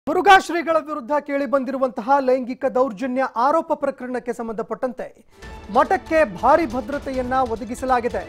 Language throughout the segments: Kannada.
ಮುರುಘಾ ಶ್ರೀಗಳ ವಿರುದ್ಧ ಕೇಳಿ ಬಂದಿರುವಂತಹ ಲೈಂಗಿಕ ದೌರ್ಜನ್ಯ ಆರೋಪ ಪ್ರಕರಣಕ್ಕೆ ಸಂಬಂಧಪಟ್ಟಂತೆ ಮಠಕ್ಕೆ ಭಾರಿ ಭದ್ರತೆಯನ್ನ ಒದಗಿಸಲಾಗಿದೆ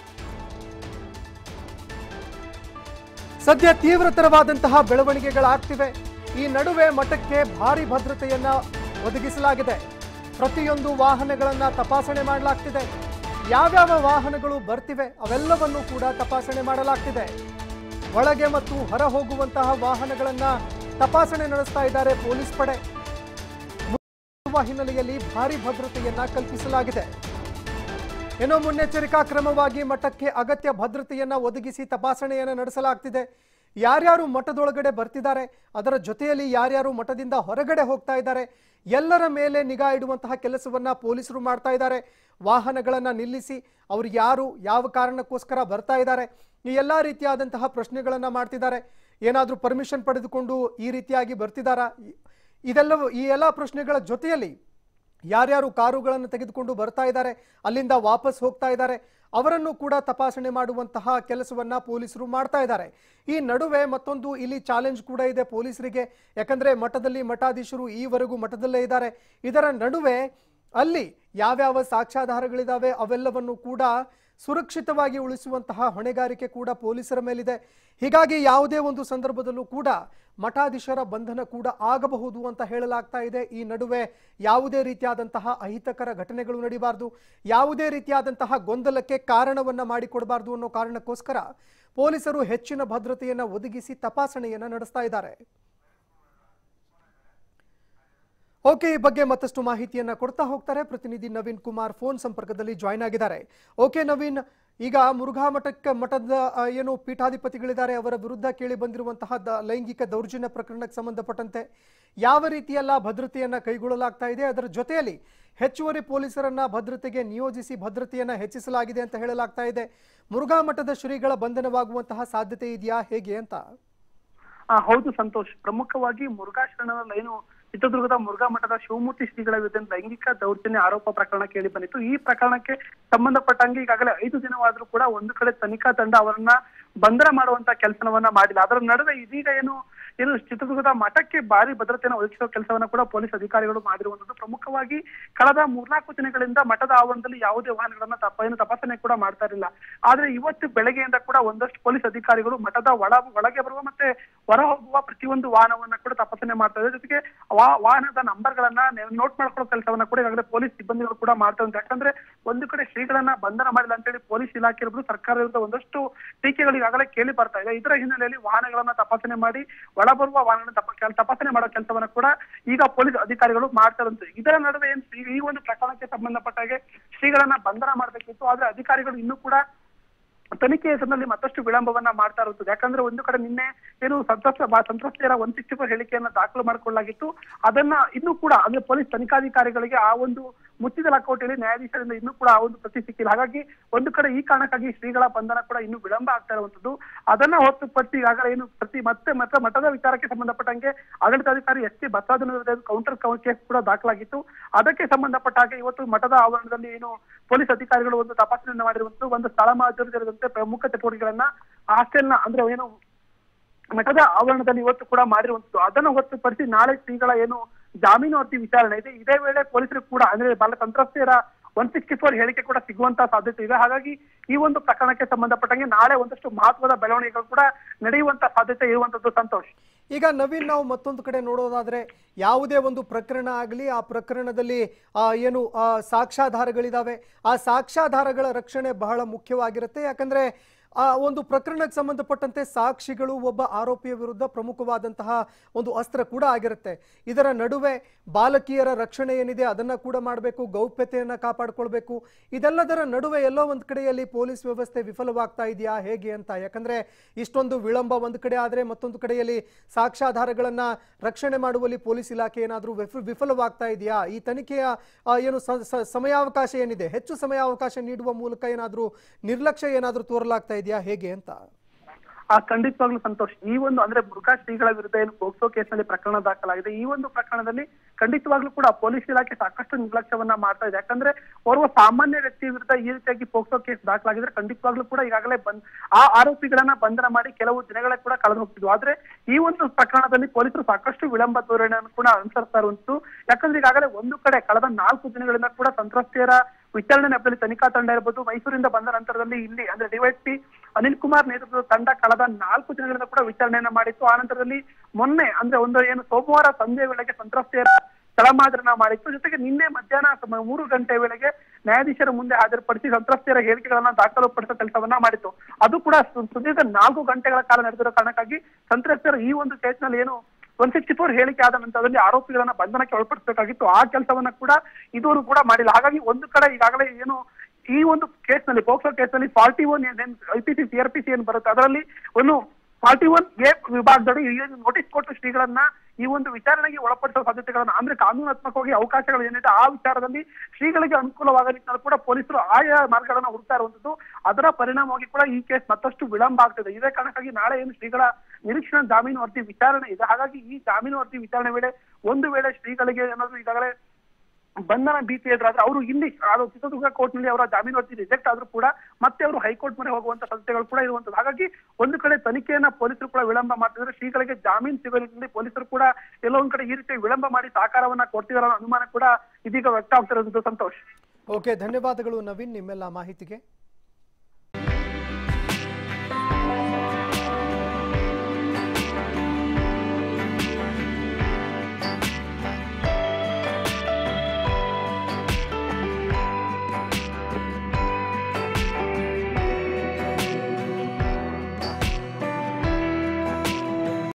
ಸದ್ಯ ತೀವ್ರತರವಾದಂತಹ ಬೆಳವಣಿಗೆಗಳಾಗ್ತಿವೆ ಈ ನಡುವೆ ಮಠಕ್ಕೆ ಭಾರಿ ಭದ್ರತೆಯನ್ನ ಒದಗಿಸಲಾಗಿದೆ ಪ್ರತಿಯೊಂದು ವಾಹನಗಳನ್ನ ತಪಾಸಣೆ ಮಾಡಲಾಗ್ತಿದೆ ಯಾವ್ಯಾವ ವಾಹನಗಳು ಬರ್ತಿವೆ ಅವೆಲ್ಲವನ್ನು ಕೂಡ ತಪಾಸಣೆ ಮಾಡಲಾಗ್ತಿದೆ ಒಳಗೆ ಮತ್ತು ಹೊರ ಹೋಗುವಂತಹ ವಾಹನಗಳನ್ನ ತಪಾಸಣೆ ನಡೆಸ್ತಾ ಇದ್ದಾರೆ ಪೊಲೀಸ್ ಪಡೆ ಮುನ್ನೆಚ್ಚರಿಕೆ ಹಿನ್ನೆಲೆಯಲ್ಲಿ ಭಾರಿ ಭದ್ರತೆಯನ್ನ ಕಲ್ಪಿಸಲಾಗಿದೆ ಏನೋ ಮುನ್ನೆಚ್ಚರಿಕಾ ಕ್ರಮವಾಗಿ ಮಠಕ್ಕೆ ಅಗತ್ಯ ಭದ್ರತೆಯನ್ನ ಒದಗಿಸಿ ತಪಾಸಣೆಯನ್ನು ನಡೆಸಲಾಗ್ತಿದೆ ಯಾರ್ಯಾರು ಮಠದೊಳಗಡೆ ಬರ್ತಿದ್ದಾರೆ ಅದರ ಜೊತೆಯಲ್ಲಿ ಯಾರ್ಯಾರು ಮಠದಿಂದ ಹೊರಗಡೆ ಹೋಗ್ತಾ ಇದ್ದಾರೆ ಎಲ್ಲರ ಮೇಲೆ ನಿಗಾ ಇಡುವಂತಹ ಕೆಲಸವನ್ನ ಪೊಲೀಸರು ಮಾಡ್ತಾ ಇದ್ದಾರೆ ವಾಹನಗಳನ್ನ ನಿಲ್ಲಿಸಿ ಅವ್ರು ಯಾರು ಯಾವ ಕಾರಣಕ್ಕೋಸ್ಕರ ಬರ್ತಾ ಇದ್ದಾರೆ ಈ ಎಲ್ಲ ರೀತಿಯಾದಂತಹ ಪ್ರಶ್ನೆಗಳನ್ನ ಮಾಡ್ತಿದ್ದಾರೆ ಏನಾದರೂ ಪರ್ಮಿಷನ್ ಪಡೆದುಕೊಂಡು ಈ ರೀತಿಯಾಗಿ ಬರ್ತಿದ್ದಾರಾ ಇದೆಲ್ಲವೂ ಈ ಎಲ್ಲ ಪ್ರಶ್ನೆಗಳ ಜೊತೆಯಲ್ಲಿ ಯಾರ್ಯಾರು ಕಾರುಗಳನ್ನು ತೆಗೆದುಕೊಂಡು ಬರ್ತಾ ಇದ್ದಾರೆ ಅಲ್ಲಿಂದ ವಾಪಸ್ ಹೋಗ್ತಾ ಇದ್ದಾರೆ ಅವರನ್ನು ಕೂಡ ತಪಾಸಣೆ ಮಾಡುವಂತಹ ಕೆಲಸವನ್ನ ಪೊಲೀಸರು ಮಾಡ್ತಾ ಇದ್ದಾರೆ ಈ ನಡುವೆ ಮತ್ತೊಂದು ಇಲ್ಲಿ ಚಾಲೆಂಜ್ ಕೂಡ ಇದೆ ಪೊಲೀಸರಿಗೆ ಯಾಕಂದ್ರೆ ಮಠದಲ್ಲಿ ಮಠಾಧೀಶರು ಈವರೆಗೂ ಮಠದಲ್ಲೇ ಇದ್ದಾರೆ ಇದರ ನಡುವೆ ಅಲ್ಲಿ ಯಾವ್ಯಾವ ಸಾಕ್ಷ್ಯಾಧಾರಗಳಿದಾವೆ ಅವೆಲ್ಲವನ್ನು ಕೂಡ ಸುರಕ್ಷಿತವಾಗಿ ಉಳಿಸುವಂತಹ ಹೊಣೆಗಾರಿಕೆ ಕೂಡ ಪೊಲೀಸರ ಮೇಲಿದೆ ಹೀಗಾಗಿ ಯಾವುದೇ ಒಂದು ಸಂದರ್ಭದಲ್ಲೂ ಕೂಡ ಮಠಾಧೀಶರ ಬಂಧನ ಕೂಡ ಆಗಬಹುದು ಅಂತ ಹೇಳಲಾಗ್ತಾ ಇದೆ ಈ ನಡುವೆ ಯಾವುದೇ ರೀತಿಯಾದಂತಹ ಅಹಿತಕರ ಘಟನೆಗಳು ನಡೀಬಾರ್ದು ಯಾವುದೇ ರೀತಿಯಾದಂತಹ ಗೊಂದಲಕ್ಕೆ ಕಾರಣವನ್ನ ಮಾಡಿಕೊಡಬಾರ್ದು ಅನ್ನೋ ಕಾರಣಕ್ಕೋಸ್ಕರ ಪೊಲೀಸರು ಹೆಚ್ಚಿನ ಭದ್ರತೆಯನ್ನ ಒದಗಿಸಿ ತಪಾಸಣೆಯನ್ನ ನಡೆಸ್ತಾ ಇದ್ದಾರೆ ಓಕೆ ಈ ಬಗ್ಗೆ ಮತ್ತಷ್ಟು ಮಾಹಿತಿಯನ್ನ ಕೊಡ್ತಾ ಹೋಗ್ತಾರೆ ಪ್ರತಿನಿಧಿ ನವೀನ್ ಕುಮಾರ್ ಫೋನ್ ಸಂಪರ್ಕದಲ್ಲಿ ಜಾಯ್ನ್ ಆಗಿದ್ದಾರೆ ಓಕೆ ನವೀನ್ ಈಗ ಮುರುಘಾ ಮಠಕ್ಕೆ ಮಠದ ಆ, ಏನು ಪೀಠಾಧಿಪತಿಗಳಿದ್ದಾರೆ ಅವರ ವಿರುದ್ಧ ಕೇಳಿ ಬಂದಿರುವಂತಹ ದ- ಲೈಂಗಿಕ ದೌರ್ಜನ್ಯ ಪ್ರಕರಣಕ್ಕೆ ಸಂಬಂಧಪಟ್ಟಂತೆ ಯಾವ ರೀತಿಯೆಲ್ಲ ಭದ್ರತೆಯನ್ನ ಕೈಗೊಳ್ಳಲಾಗ್ತಾ ಇದೆ ಅದರ ಜೊತೆಯಲ್ಲಿ ಹೆಚ್ಚುವರಿ ಪೊಲೀಸರನ್ನ ಭದ್ರತೆಗೆ ನಿಯೋಜಿಸಿ ಭದ್ರತೆಯನ್ನ ಹೆಚ್ಚಿಸಲಾಗಿದೆ ಅಂತ ಹೇಳಲಾಗ್ತಾ ಇದೆ ಮುರುಘಾ ಮಠದ ಶ್ರೀಗಳ ಬಂಧನವಾಗುವಂತಹ ಸಾಧ್ಯತೆ ಇದೆಯಾ ಹೇಗೆ ಅಂತ ಆ, ಹೌದು ಸಂತೋಷ್ ಪ್ರಮುಖವಾಗಿ ಮುರುಘಾ ಶರಣರ ಏನು ಚಿತ್ರದುರ್ಗದ ಮುರುಘಾ ಮಠದ ಶಿವಮೂರ್ತಿ ಶ್ರೀಗಳ ವಿರುದ್ಧ ಲೈಂಗಿಕ ದೌರ್ಜನ್ಯ ಆರೋಪ ಪ್ರಕರಣ ಕೇಳಿ ಬಂದಿತ್ತು ಈ ಪ್ರಕರಣಕ್ಕೆ ಸಂಬಂಧಪಟ್ಟಂಗೆ ಈಗಾಗಲೇ ಐದು ದಿನವಾದ್ರೂ ಕೂಡ ಒಂದು ಕಡೆ ತನಿಖಾ ತಂಡ ಅವರನ್ನ ಬಂಧನ ಮಾಡುವಂತ ಕೆಲಸವನ್ನ ಮಾಡಿಲ್ಲ ಅದರ ನಡುವೆ ಇದೀಗ ಏನು ಏನು ಚಿತ್ರದುರ್ಗದ ಮಠಕ್ಕೆ ಭಾರಿ ಭದ್ರತೆಯನ್ನು ಒದಗಿಸುವ ಕೆಲಸವನ್ನ ಕೂಡ ಪೊಲೀಸ್ ಅಧಿಕಾರಿಗಳು ಮಾಡಿರುವಂತದ್ದು ಪ್ರಮುಖವಾಗಿ ಕಳೆದ ಮೂರ್ನಾಲ್ಕು ದಿನಗಳಿಂದ ಮಠದ ಆವರಣದಲ್ಲಿ ಯಾವುದೇ ವಾಹನಗಳನ್ನ ತಪ್ಪ ಏನು ತಪಾಸಣೆ ಕೂಡ ಮಾಡ್ತಾ ಇರಲಿಲ್ಲ ಆದ್ರೆ ಇವತ್ತು ಬೆಳಗ್ಗೆಯಿಂದ ಕೂಡ ಒಂದಷ್ಟು ಪೊಲೀಸ್ ಅಧಿಕಾರಿಗಳು ಮಠದ ಒಳ ಒಳಗೆ ಬರುವ ಮತ್ತೆ ಹೊರ ಹೋಗುವ ಪ್ರತಿಯೊಂದು ವಾಹನವನ್ನ ಕೂಡ ತಪಾಸಣೆ ಮಾಡ್ತಾ ಇದ್ದಾರೆ ಜೊತೆಗೆ ವಾ- ವಾಹನದ ನಂಬರ್ಗಳನ್ನ ನೋಟ್ ಮಾಡ್ಕೊಳ್ಳೋ ಕೆಲಸವನ್ನ ಕೂಡ ಈಗಾಗಲೇ ಪೊಲೀಸ್ ಸಿಬ್ಬಂದಿಗಳು ಕೂಡ ಮಾಡ್ತಾ ಇದ್ದಾರೆ ಯಾಕಂದ್ರೆ ಒಂದು ಕಡೆ ಶ್ರೀಗಳನ್ನ ಬಂಧನ ಮಾಡಿಲ್ಲ ಅಂತೇಳಿ ಪೊಲೀಸ್ ಇಲಾಖೆ ಇರ್ಬೋದು ಸರ್ಕಾರ ವಿರುದ್ಧ ಒಂದಷ್ಟು ಟೀಕೆಗಳು ಈಗಾಗಲೇ ಕೇಳಿ ಬರ್ತಾ ಇದೆ ಇದರ ಹಿನ್ನೆಲೆಯಲ್ಲಿ ವಾಹನಗಳನ್ನ ತಪಾಸಣೆ ಮಾಡಿ ಒಳ ಬರುವ ವಾಹನ ತಪ- ಕೆಲ- ತಪಾಸಣೆ ಮಾಡೋ ಕೆಲಸವನ್ನ ಕೂಡ ಈಗ ಪೊಲೀಸ್ ಅಧಿಕಾರಿಗಳು ಮಾಡ್ತಾ ಇರುತ್ತೆ ಇದರ ನಡುವೆ ಏನ್ ಶ್ರೀ- ಈ ಒಂದು ಪ್ರಕರಣಕ್ಕೆ ಸಂಬಂಧಪಟ್ಟ ಹಾಗೆ ಶ್ರೀಗಳನ್ನ ಬಂಧನ ಮಾಡಬೇಕಿತ್ತು ಆದ್ರೆ ಅಧಿಕಾರಿಗಳು ಇನ್ನೂ ಕೂಡ ತನಿಖೆ ಹೆಸರಿನಲ್ಲಿ ಮತ್ತಷ್ಟು ವಿಳಂಬವನ್ನ ಮಾಡ್ತಾ ಇರುತ್ತದೆ ಯಾಕಂದ್ರೆ ಒಂದು ಕಡೆ ನಿನ್ನೆ ಏನು ಸಂತ್ರಸ್ತ ಬಾ- ಸಂತ್ರಸ್ತೆಯರ ಒನ್ ಸಿಕ್ಸ್ಟಿ ಫೋರ್ ಹೇಳಿಕೆಯನ್ನ ದಾಖಲು ಮಾಡಿಕೊಳ್ಳಲಾಗಿತ್ತು ಅದನ್ನ ಇನ್ನೂ ಕೂಡ ಅಂದ್ರೆ ಪೊಲೀಸ್ ತನಿಖಾಧಿಕಾರಿಗಳಿಗೆ ಆ ಒಂದು ಮುಚ್ಚಿದ ಲಕೋಟೆಯಲ್ಲಿ ನ್ಯಾಯಾಧೀಶರಿಂದ ಇನ್ನೂ ಕೂಡ ಆ ಒಂದು ಪ್ರತಿ ಸಿಕ್ಕಿಲ್ಲ ಹಾಗಾಗಿ ಒಂದು ಕಡೆ ಈ ಕಾರಣಕ್ಕಾಗಿ ಶ್ರೀಗಳ ಬಂಧನ ಕೂಡ ಇನ್ನೂ ವಿಳಂಬ ಆಗ್ತಾ ಇರುವಂತದ್ದು ಅದನ್ನ ಹೊರತುಪಡಿಸಿ ಈಗಾಗಲೇ ಏನು ಪ್ರತಿ ಮತ್ತೆ ಮತ್ತೆ ಮಠದ ವಿಚಾರಕ್ಕೆ ಸಂಬಂಧಪಟ್ಟಂಗೆ ಆಡಳಿತಾಧಿಕಾರಿ ಎಸ್ ಟಿ ಬಸವರಾಜನ ವಿರುದ್ಧ ಕೌಂಟರ್ ಕೇಸ್ ಕೂಡ ದಾಖಲಾಗಿತ್ತು ಅದಕ್ಕೆ ಸಂಬಂಧಪಟ್ಟ ಹಾಗೆ ಇವತ್ತು ಮಠದ ಆವರಣದಲ್ಲಿ ಏನು ಪೊಲೀಸ್ ಅಧಿಕಾರಿಗಳು ಒಂದು ತಪಾಸಣೆಯನ್ನು ಮಾಡಿರುವಂತದ್ದು ಒಂದು ಸ್ಥಳ ಮಾಜೂರು ಸೇರಿದಂತೆ ಪ್ರಮುಖ ಚಟುವಟಿಕೆಗಳನ್ನ ಹಾಸ್ಟೆಲ್ನ ಅಂದ್ರೆ ಏನು ಮಠದ ಆವರಣದಲ್ಲಿ ಇವತ್ತು ಕೂಡ ಮಾಡಿರುವಂತದ್ದು ಅದನ್ನು ಹೊರತುಪಡಿಸಿ ನಾಳೆ ಶ್ರೀಗಳ ಏನು ಜಾಮೀನು ಅರ್ಜಿ ವಿಚಾರಣೆ ಇದೆ ಇದೇ ವೇಳೆ ಪೊಲೀಸರು ಕೂಡ ಅಂದ್ರೆ ಬಾಲ ಸಂತ್ರಸ್ತೆಯರ ಒನ್ ಸಿಕ್ಸ್ಟಿ ಫೋರ್ ಹೇಳಿಕೆ ಕೂಡ ಸಿಗುವಂತ ಸಾಧ್ಯತೆ ಇದೆ ಹಾಗಾಗಿ ಈ ಒಂದು ಪ್ರಕರಣಕ್ಕೆ ಸಂಬಂಧಪಟ್ಟಂಗೆ ನಾಳೆ ಒಂದಷ್ಟು ಮಹತ್ವದ ಬೆಳವಣಿಗೆಗಳು ಕೂಡ ನಡೆಯುವಂತ ಸಾಧ್ಯತೆ ಇರುವಂತದ್ದು ಸಂತೋಷ್ ಈಗ ನವೀನ್ ನಾವು ಮತ್ತೊಂದು ಕಡೆ ನೋಡೋದಾದ್ರೆ ಯಾವುದೇ ಒಂದು ಪ್ರಕರಣ ಆಗಲಿ ಆ ಪ್ರಕರಣದಲ್ಲಿ ಆ, ಏನು ಆ, ಸಾಕ್ಷ್ಯಾಧಾರಗಳಿದಾವೆ ಆ ಸಾಕ್ಷ್ಯಾಧಾರಗಳ ರಕ್ಷಣೆ ಬಹಳ ಮುಖ್ಯವಾಗಿರುತ್ತೆ ಯಾಕಂದ್ರೆ ಆ ಒಂದು ಪ್ರಕರಣಕ್ಕೆ ಸಂಬಂಧಪಟ್ಟಂತೆ ಸಾಕ್ಷಿಗಳು ಒಬ್ಬ ಆರೋಪಿಯ ವಿರುದ್ಧ ಪ್ರಮುಖವಾದಂತಹ ಒಂದು ಅಸ್ತ್ರ ಕೂಡ ಆಗಿರುತ್ತೆ ಇದರ ನಡುವೆ ಬಾಲಕಿಯರ ರಕ್ಷಣೆ ಏನಿದೆ ಅದನ್ನ ಕೂಡ ಮಾಡಬೇಕು ಗೌಪ್ಯತೆಯನ್ನ ಕಾಪಾಡ್ಕೊಳ್ಬೇಕು ಇದೆಲ್ಲದರ ನಡುವೆ ಎಲ್ಲೋ ಒಂದು ಕಡೆಯಲ್ಲಿ ಪೊಲೀಸ್ ವ್ಯವಸ್ಥೆ ವಿಫಲವಾಗ್ತಾ ಇದೆಯಾ ಹೇಗೆ ಅಂತ ಯಾಕಂದ್ರೆ ಇಷ್ಟೊಂದು ವಿಳಂಬ ಒಂದು ಕಡೆ ಆದರೆ ಮತ್ತೊಂದು ಕಡೆಯಲ್ಲಿ ಸಾಕ್ಷ್ಯಾಧಾರಗಳನ್ನ ರಕ್ಷಣೆ ಮಾಡುವಲ್ಲಿ ಪೊಲೀಸ್ ಇಲಾಖೆ ಏನಾದರೂ ವಿಫಲವಾಗ್ತಾ ಇದೆಯಾ ಈ ತನಿಖೆಯ ಆ, ಏನು ಸ- ಸ- ಸಮಯಾವಕಾಶ ಏನಿದೆ ಹೆಚ್ಚು ಸಮಯಾವಕಾಶ ನೀಡುವ ಮೂಲಕ ಏನಾದರೂ ನಿರ್ಲಕ್ಷ್ಯ ಏನಾದರೂ ತೋರಲಾಗ್ತಾ ಇದೆಯಾ ಹೇಗೆ ಅಂತ ಆ ಖಂಡಿತವಾಗ್ಲೂ ಸಂತೋಷ್ ಈ ಒಂದು ಅಂದ್ರೆ ಮುರುಘಾ ಶ್ರೀಗಳ ವಿರುದ್ಧ ಏನು ಪೋಕ್ಸೋ ಕೇಸ್ನಲ್ಲಿ ಪ್ರಕರಣ ದಾಖಲಾಗಿದೆ ಈ ಒಂದು ಪ್ರಕರಣದಲ್ಲಿ ಖಂಡಿತವಾಗ್ಲೂ ಕೂಡ ಪೊಲೀಸ್ ಇಲಾಖೆ ಸಾಕಷ್ಟು ನಿರ್ಲಕ್ಷ್ಯವನ್ನ ಮಾಡ್ತಾ ಇದೆ ಯಾಕಂದ್ರೆ ಓರ್ವ ಸಾಮಾನ್ಯ ವ್ಯಕ್ತಿ ವಿರುದ್ಧ ಈ ರೀತಿಯಾಗಿ ಪೋಕ್ಸೋ ಕೇಸ್ ದಾಖಲಾಗಿದ್ರೆ ಖಂಡಿತವಾಗ್ಲೂ ಕೂಡ ಈಗಾಗಲೇ ಬಂದ್ ಆ ಆರೋಪಿಗಳನ್ನ ಬಂಧನ ಮಾಡಿ ಕೆಲವು ದಿನಗಳೇ ಕೂಡ ಕಳೆದು ಹೋಗ್ತಿದ್ವು ಆದ್ರೆ ಈ ಒಂದು ಪ್ರಕರಣದಲ್ಲಿ ಪೊಲೀಸರು ಸಾಕಷ್ಟು ವಿಳಂಬ ಧೋರಣೆಯನ್ನು ಕೂಡ ಅನುಸರಿಸ್ತಾ ಇರುವಂತದ್ದು ಯಾಕಂದ್ರೆ ಈಗಾಗಲೇ ಒಂದು ಕಡೆ ಕಳೆದ ನಾಲ್ಕು ದಿನಗಳಿಂದ ಕೂಡ ಸಂತ್ರಸ್ತೆಯರ ವಿಚಾರಣೆ ನೆಪದಲ್ಲಿ ತನಿಖಾ ತಂಡ ಇರಬಹುದು ಮೈಸೂರಿಂದ ಬಂದ ನಂತರದಲ್ಲಿ ಇಲ್ಲಿ ಅಂದ್ರೆ ಡಿವೈಎಸ್ಪಿ ಅನಿಲ್ ಕುಮಾರ್ ನೇತೃತ್ವದ ತಂಡ ಕಳೆದ ನಾಲ್ಕು ದಿನಗಳಿಂದ ಕೂಡ ವಿಚಾರಣೆಯನ್ನ ಮಾಡಿತ್ತು ಆ ನಂತರದಲ್ಲಿ ಮೊನ್ನೆ ಅಂದ್ರೆ ಒಂದು ಏನು ಸೋಮವಾರ ಸಂಜೆ ವೇಳೆಗೆ ಸಂತ್ರಸ್ತೆಯರ ಸ್ಥಳಮಾದರಣ ಮಾಡಿತ್ತು ಜೊತೆಗೆ ನಿನ್ನೆ ಮಧ್ಯಾಹ್ನ ಸಮ- ಮೂರು ಗಂಟೆ ವೇಳೆಗೆ ನ್ಯಾಯಾಧೀಶರ ಮುಂದೆ ಹಾಜರುಪಡಿಸಿ ಸಂತ್ರಸ್ತೆಯರ ಹೇಳಿಕೆಗಳನ್ನ ದಾಖಲುಪಡಿಸುವ ಕೆಲಸವನ್ನ ಮಾಡಿತ್ತು ಅದು ಕೂಡ ಸು- ಸುದೀರ್ಘ ನಾಲ್ಕು ಗಂಟೆಗಳ ಕಾಲ ನಡೆದಿರೋ ಕಾರಣಕ್ಕಾಗಿ ಸಂತ್ರಸ್ತರ ಈ ಒಂದು ಕೇಸ್ನಲ್ಲಿ ಏನು ಒನ್ ಸಿಕ್ಸ್ಟಿ ಫೋರ್ ಹೇಳಿಕೆ ಆದ ನಂತರದಲ್ಲಿ ಆರೋಪಿಗಳನ್ನ ಬಂಧನಕ್ಕೆ ಒಳಪಡಿಸಬೇಕಾಗಿತ್ತು ಆ ಕೆಲಸವನ್ನ ಕೂಡ ಇದುವರೆಗೂ ಕೂಡ ಮಾಡಿಲ್ಲ ಹಾಗಾಗಿ ಒಂದು ಕಡೆ ಈಗಾಗಲೇ ಏನು ಈ ಒಂದು ಕೇಸ್ನಲ್ಲಿ ಪೋಕ್ಸೋ ಕೇಸ್ನಲ್ಲಿ forty one I P C C R P C ಏನು ಬರುತ್ತೆ ಅದರಲ್ಲಿ ಒಂದು ಫಾರ್ಟಿ ಒನ್ ಎ ವಿಭಾಗದಡಿ ಈ ನೋಟಿಸ್ ಕೊಟ್ಟು ಶ್ರೀಗಳನ್ನ ಈ ಒಂದು ವಿಚಾರಣೆಗೆ ಒಳಪಡಿಸುವ ಸಾಧ್ಯತೆಗಳನ್ನ ಅಂದ್ರೆ ಕಾನೂನಾತ್ಮಕವಾಗಿ ಅವಕಾಶಗಳು ಏನಿದೆ ಆ ವಿಚಾರದಲ್ಲಿ ಶ್ರೀಗಳಿಗೆ ಅನುಕೂಲವಾದ ನಿಟ್ಟಿನಲ್ಲಿ ಕೂಡ ಪೊಲೀಸರು ಆಯಾ ಮಾರ್ಗಗಳನ್ನ ಹುಡುಕ್ತಾ ಇರುವಂತದ್ದು ಅದರ ಪರಿಣಾಮವಾಗಿ ಕೂಡ ಈ ಕೇಸ್ ಮತ್ತಷ್ಟು ವಿಳಂಬ ಆಗ್ತದೆ ಇದೇ ಕಾರಣಕ್ಕಾಗಿ ನಾಳೆ ಏನು ಶ್ರೀಗಳ ನಿರೀಕ್ಷಣಾ ಜಾಮೀನು ಅರ್ಜಿ ವಿಚಾರಣೆ ಇದೆ ಹಾಗಾಗಿ ಈ ಜಾಮೀನು ಅರ್ಜಿ ವಿಚಾರಣೆ ವೇಳೆ ಒಂದು ವೇಳೆ ಶ್ರೀಗಳಿಗೆ ಏನಾದ್ರು ಈಗಾಗಲೇ ಬಂಧನ ಭೀತಿ ಎದುರಾದ್ರೆ ಅವರು ಇಲ್ಲಿ ಅದು ಚಿತ್ರದುರ್ಗ ಕೋರ್ಟ್ ನಲ್ಲಿ ಅವರ ಜಾಮೀನು ಅರ್ಜಿ ರಿಜೆಕ್ಟ್ ಆದ್ರೂ ಕೂಡ ಮತ್ತೆ ಅವರು ಹೈಕೋರ್ಟ್ ಮೊರೆ ಹೋಗುವಂತ ಸಾಧ್ಯತೆಗಳು ಕೂಡ ಇರುವಂತದ್ದು ಹಾಗಾಗಿ ಒಂದು ಕಡೆ ತನಿಖೆಯನ್ನ ಪೊಲೀಸರು ಕೂಡ ವಿಳಂಬ ಮಾಡ್ತಿದ್ರೆ ಶ್ರೀಗಳಿಗೆ ಜಾಮೀನು ಸಿಗೋ ನಿಟ್ಟಿನಲ್ಲಿ ಪೊಲೀಸರು ಕೂಡ ಎಲ್ಲೋ ಒಂದ್ ಕಡೆ ಈ ರೀತಿ ವಿಳಂಬ ಮಾಡಿ ಸಹಕಾರವನ್ನ ಕೊಡ್ತಿದಾರ ಅನ್ನೋ ಅನುಮಾನ ಕೂಡ ಇದೀಗ ವ್ಯಕ್ತ ಆಗ್ತಿರೋದು ಸಂತೋಷ್ ಓಕೆ ಧನ್ಯವಾದಗಳು ನವೀನ್ ನಿಮ್ಮೆಲ್ಲ ಮಾಹಿತಿಗೆ